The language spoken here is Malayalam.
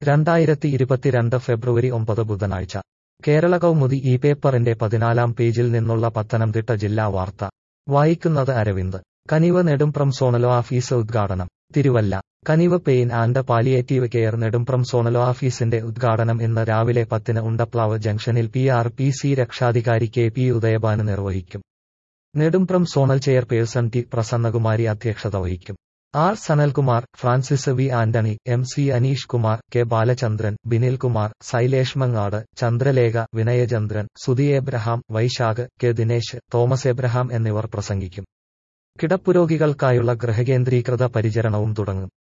രണ്ടായിരത്തി ഇരുപത്തിരണ്ട് ഫെബ്രുവരി ഒമ്പത് ബുധനാഴ്ച കേരള കൗമുദി ഈ പേപ്പറിന്റെ പതിനാലാം പേജിൽ നിന്നുള്ള പത്തനംതിട്ട ജില്ലാ വാർത്ത വായിക്കുന്നത് അരവിന്ദ് കനിവ് നെടുംപ്രം സോണലോ ഓഫീസ് ഉദ്ഘാടനം Thiruvalla Kanivu pain and palliative care Nedumpram സോണലോ ഓഫീസിന്റെ ഉദ്ഘാടനം ഇന്ന് രാവിലെ പത്തിന് ഉണ്ടപ്ലാവ് ജംഗ്ഷനിൽ പി ആർ പി സി രക്ഷാധികാരി കെ പി ഉദയഭാന് നിർവഹിക്കും Nedumpram zonal chairperson T Prasannakumari അധ്യക്ഷത വഹിക്കും R Sanalkumar Francis V Antony M C Aneesh Kumar K Balachandran Binil Kumar Sailesh Mangad Chandralekha Vinayachandran Sudhi Abraham Vaishakh K Dinesh Thomas Abraham എന്നിവർ പ്രസംഗിക്കും കിടപ്പുരോഗികൾക്കായുള്ള ഗൃഹകേന്ദ്രീകൃത പരിചരണവും തുടങ്ങും